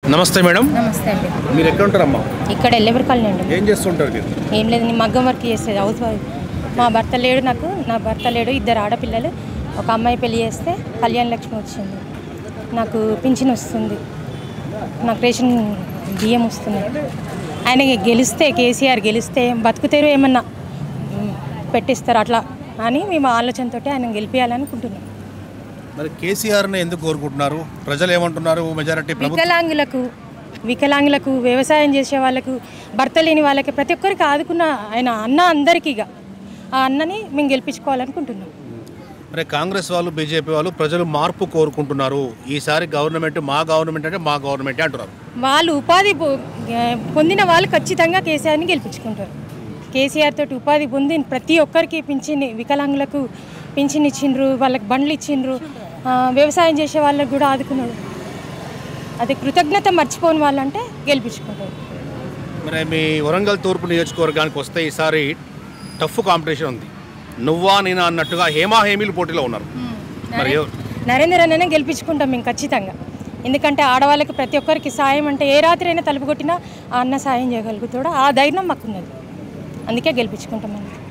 నమస్తే మేడం నమస్తే అండి మీరు ఎక్కడ ఉంటారమ్మా ఇక్కడ ఎల్లెవరి కాలనీ అండి ఏం చేస్తుంటారు మీరు ఏం లేదు నేను మగ్గం వర్క్ చేసేది హౌస్ వైఫ్ మా భర్త లేడు నాకు నా భర్త లేడు ఇద్దరు ఆడపిల్లలు ఒక అమ్మాయి పెళ్లి చేస్తే కళ్యాణ లక్ష్మి వచ్చింది నాకు పింఛన్ వస్తుంది నాకు రేషన్ బియ్యం వస్తుంది ఆయన గెలిస్తే కేసీఆర్ గెలిస్తే బతుకుతేరు ఏమన్నా మ్, పెట్టిస్తారు అట్లా అని మేము ఆలోచనతో ఆయన గెలిపించాలనుకుంటున్నాం మరి కేసీఆర్ని ఎందుకు కోరుకుంటున్నారు ప్రజలు ఏమంటున్నారు మెజారిటీ ప్రభుత్వం వికలాంగులకు వికలాంగులకు వ్యవసాయం చేసే వాళ్ళకు భర్త లేని వాళ్ళకి ప్రతి ఒక్కరికి ఆదుకున్న ఆయన అన్న అందరికీ ఇక ఆ అన్నని మేము గెలిపించుకోవాలనుకుంటున్నాం మరి కాంగ్రెస్ వాళ్ళు బీజేపీ వాళ్ళు ప్రజలు మార్పు కోరుకుంటున్నారు ఈసారి గవర్నమెంట్ మా గవర్నమెంట్ అంటే మా గవర్నమెంట్ అంటున్నారు వాళ్ళు ఉపాధి పొ- పొందిన వాళ్ళు ఖచ్చితంగా కేసీఆర్ని గెలిపించుకుంటారు కేసీఆర్ తోటి ఉపాధి పొందిన ప్రతి ఒక్కరికి పింఛన్ వికలాంగులకు పింఛన్ ఇచ్చిండ్రు వాళ్ళకి బండ్లు ఇచ్చిండ్రు ఆ, వ్యవసాయం చేసే వాళ్ళకి కూడా ఆదుకున్నాడు అది కృతజ్ఞత మర్చిపోని వాళ్ళంటే గెలిపించుకుంటారు మరి మీ వరంగల్ తూర్పు నియోజకవర్గానికి వస్తే ఈసారి టఫ్ కాంపిటీషన్ ఉంది నువ్వా నేనా అన్నట్టుగా హేమా హేమీలు పోటీలో ఉన్నారు మరి ఎవ- నరేంద్ర అన్ననే గెలిపించుకుంటాం మేము ఖచ్చితంగా ఎందుకంటే ఆడవాళ్ళకి ప్రతి ఒక్కరికి సాయం అంటే ఏ రాత్రి అయినా తలుపు కొట్టినా ఆ అన్న సాయం చేయగలుగుతాడో ఆ ధైర్యం మాకున్నది అందుకే గెలిపించుకుంటాం మనం